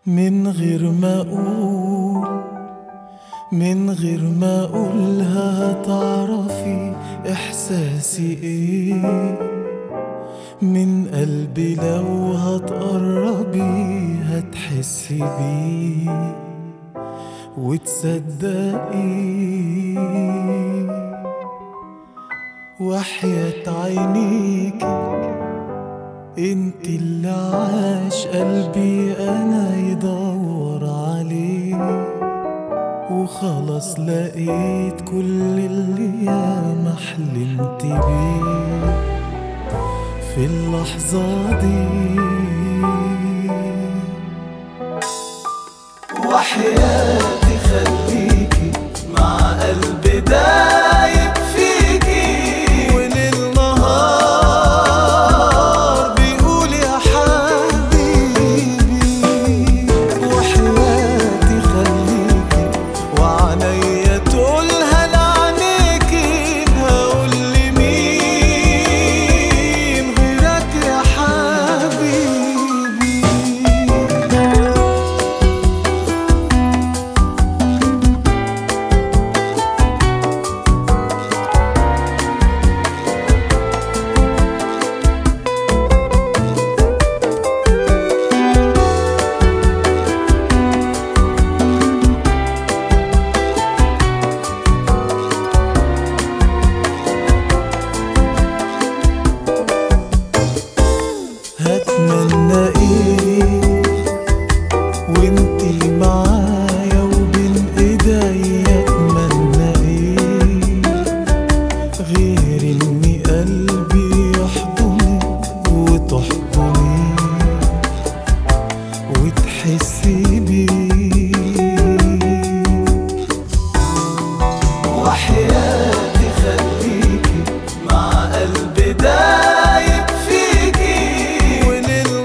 من غير ما اقول من غير ما اقولها هتعرفي احساسي ايه من قلبي لو هتقربي هتحسي بيه وتصدقي وحياة عينيكي انت اللي عاش قلبي انا يدور عليه وخلاص لقيت كل اللي ياما حلمت بيه في اللحظة دي وحياتي خليكي مع قلبي دايب فيكي وليل نهار بيقول يا حبيبي وحياتي خليكي وعنيا تقولها لعنيكي هقول لمين غيرك يا حبيبي هتمنى ايه وانتي معايا وبين ايديا اتمنى ايه غير اني قلبي يحضنك وتحضني وتحسي بيه وحياتي خليكي مع قلبي دايب فيكي وليل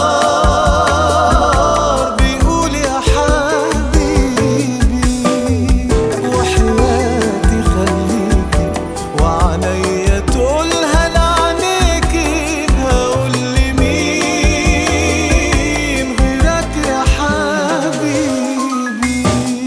نهار بيقول يا حبيبي وحياتي خليكي وعنيا تقولها لعنيكي هقول لمين غيرك يا حبيبي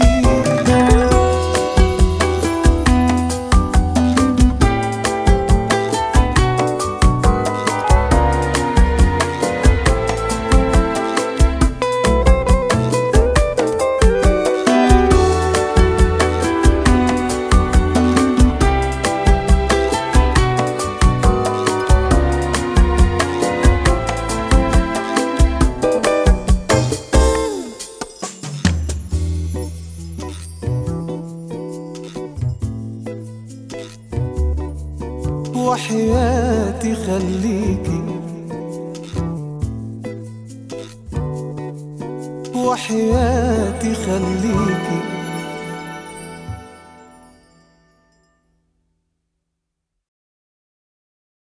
وحياتي خليكي وحياتي خليكي